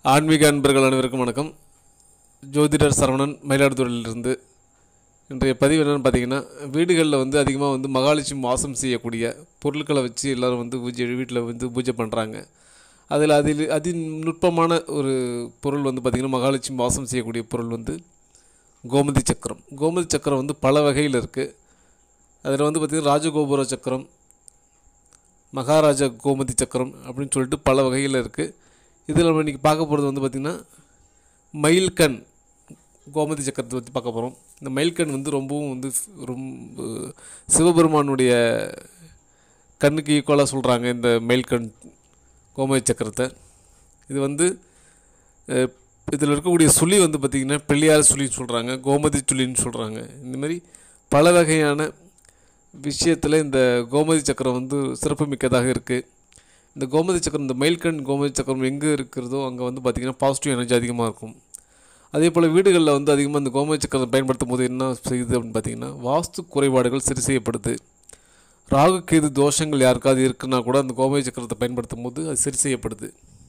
ஆன்மீக அன்பர்கள் அனைவருக்கும் வணக்கம் ஜோதிடர் சரவணன் மயிலாடுதுறையிலிருந்து இன்றைய பதிவு என்னென்னு பார்த்தீங்கன்னா வீடுகளில் வந்து அதிகமாக வந்து மகாலட்சுமி வாசம் செய்யக்கூடிய பொருட்களை வச்சு எல்லோரும் வந்து பூஜை வீட்டில் வந்து பூஜை பண்ணுறாங்க அதில் அதில் அதி நுட்பமான ஒரு பொருள் வந்து பார்த்திங்கன்னா மகாலட்சுமி வாசம் செய்யக்கூடிய பொருள் வந்து கோமதி சக்கரம் கோமதி சக்கரம் வந்து பல வகையில் இருக்குது அதில் வந்து பார்த்திங்கன்னா ராஜகோபுர சக்கரம் மகாராஜா கோமதி சக்கரம் அப்படின்னு சொல்லிட்டு பல வகையில் இருக்குது இதில் நம்ம இன்றைக்கி பார்க்க போகிறது வந்து பார்த்திங்கன்னா மயில்கண் கோமதி சக்கரத்தை பற்றி பார்க்க போகிறோம் இந்த மயில்கண் வந்து ரொம்பவும் வந்து ரொம்ப சிவபெருமானுடைய கண்ணுக்கு ஈக்குவலாக சொல்கிறாங்க இந்த மயில்கண் கோமதி சக்கரத்தை இது வந்து இதில் இருக்கக்கூடிய சுழி வந்து பார்த்திங்கன்னா பிள்ளையார் சுழின்னு சொல்கிறாங்க கோமதி சுழின்னு சொல்கிறாங்க இந்த மாதிரி பல வகையான விஷயத்தில் இந்த கோமதி சக்கரம் வந்து சிறப்புமிக்கதாக இருக்குது இந்த கோமதி சக்கரம் இந்த மயில்கண் கோமதி சக்கரம் எங்கே இருக்கிறதோ அங்கே வந்து பார்த்திங்கன்னா பாசிட்டிவ் எனர்ஜி அதிகமாக இருக்கும் அதே போல் வீடுகளில் வந்து அதிகமாக இந்த கோமதி சக்கரம் பயன்படுத்தும் போது என்ன செய்யுது அப்படின்னு பார்த்தீங்கன்னா வாஸ்து குறைபாடுகள் சரி செய்யப்படுது ராகு கேது தோஷங்கள் யாருக்காவது இருக்குன்னா கூட அந்த கோமதி சக்கரத்தை பயன்படுத்தும் போது அது சரி செய்யப்படுது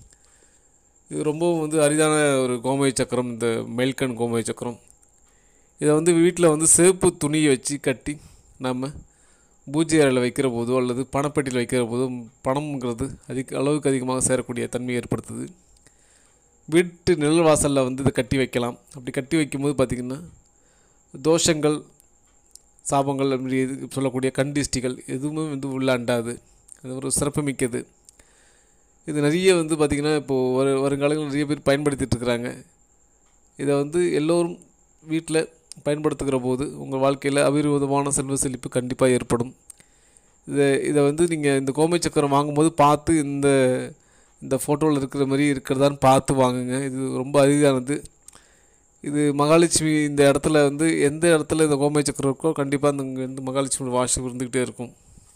இது ரொம்பவும் வந்து அரிதான ஒரு கோமதி சக்கரம் இந்த மயில்கண் கோமதி சக்கரம் இதை வந்து வீட்டில் வந்து சிவப்பு துணியை வச்சு கட்டி நம்ம பூஜை அறையில் வைக்கிற போதோ அல்லது பணப்பெட்டியில் வைக்கிற போதோ பணம்ங்கிறது அதிக அளவுக்கு அதிகமாக சேரக்கூடிய தன்மையை ஏற்படுத்துது வீட்டு நிழல் வாசலில் வந்து இதை கட்டி வைக்கலாம் அப்படி கட்டி வைக்கும்போது பார்த்திங்கன்னா தோஷங்கள் சாபங்கள் அப்படி இது சொல்லக்கூடிய கண்டிஷ்டிகள் எதுவுமே வந்து உள்ள அண்டாது அது ஒரு சிறப்புமிக்கது இது நிறைய வந்து பார்த்திங்கன்னா இப்போது வரு வருங்காலங்களில் நிறைய பேர் பயன்படுத்திகிட்டு இருக்கிறாங்க இதை வந்து எல்லோரும் வீட்டில் பயன்படுத்துகிற போது உங்கள் வாழ்க்கையில் அபிர்விதமான செல்வ செழிப்பு கண்டிப்பாக ஏற்படும் இதை இதை வந்து நீங்கள் இந்த கோமை சக்கரம் வாங்கும்போது பார்த்து இந்த இந்த ஃபோட்டோவில் இருக்கிற மாதிரி இருக்கிறதான்னு பார்த்து வாங்குங்க இது ரொம்ப அரிதானது இது மகாலட்சுமி இந்த இடத்துல வந்து எந்த இடத்துல இந்த கோமை சக்கரம் இருக்கோ கண்டிப்பாக அந்த இங்கே வந்து மகாலட்சுமி வாஷ் இருந்துக்கிட்டே இருக்கும்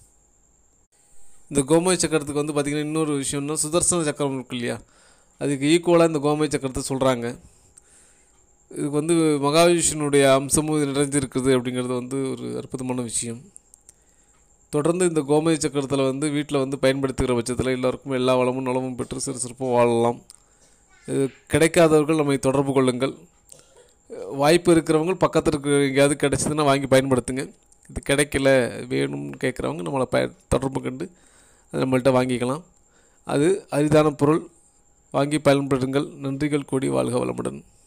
இந்த கோமய சக்கரத்துக்கு வந்து பார்த்திங்கன்னா இன்னொரு விஷயம்னா சுதர்சன சக்கரம் இருக்கு இல்லையா அதுக்கு ஈக்குவலாக இந்த கோமய சக்கரத்தை சொல்கிறாங்க இதுக்கு வந்து மகாவிஷ்ணுடைய அம்சமும் இது நிறைஞ்சிருக்குது அப்படிங்கிறது வந்து ஒரு அற்புதமான விஷயம் தொடர்ந்து இந்த கோமதி சக்கரத்தில் வந்து வீட்டில் வந்து பயன்படுத்துகிற பட்சத்தில் எல்லாருக்கும் எல்லா வளமும் நலமும் பெற்று சிறு சிறப்பும் வாழலாம் இது கிடைக்காதவர்கள் நம்மை தொடர்பு கொள்ளுங்கள் வாய்ப்பு இருக்கிறவங்க பக்கத்தில் இருக்கிற எங்கேயாவது கிடச்சிதுன்னா வாங்கி பயன்படுத்துங்க இது கிடைக்கல வேணும்னு கேட்குறவங்க நம்மளை பய தொடர்பு கண்டு அது நம்மள்கிட்ட வாங்கிக்கலாம் அது அரிதான பொருள் வாங்கி பயன்படுங்கள் நன்றிகள் கூடி வாழ்க வளமுடன்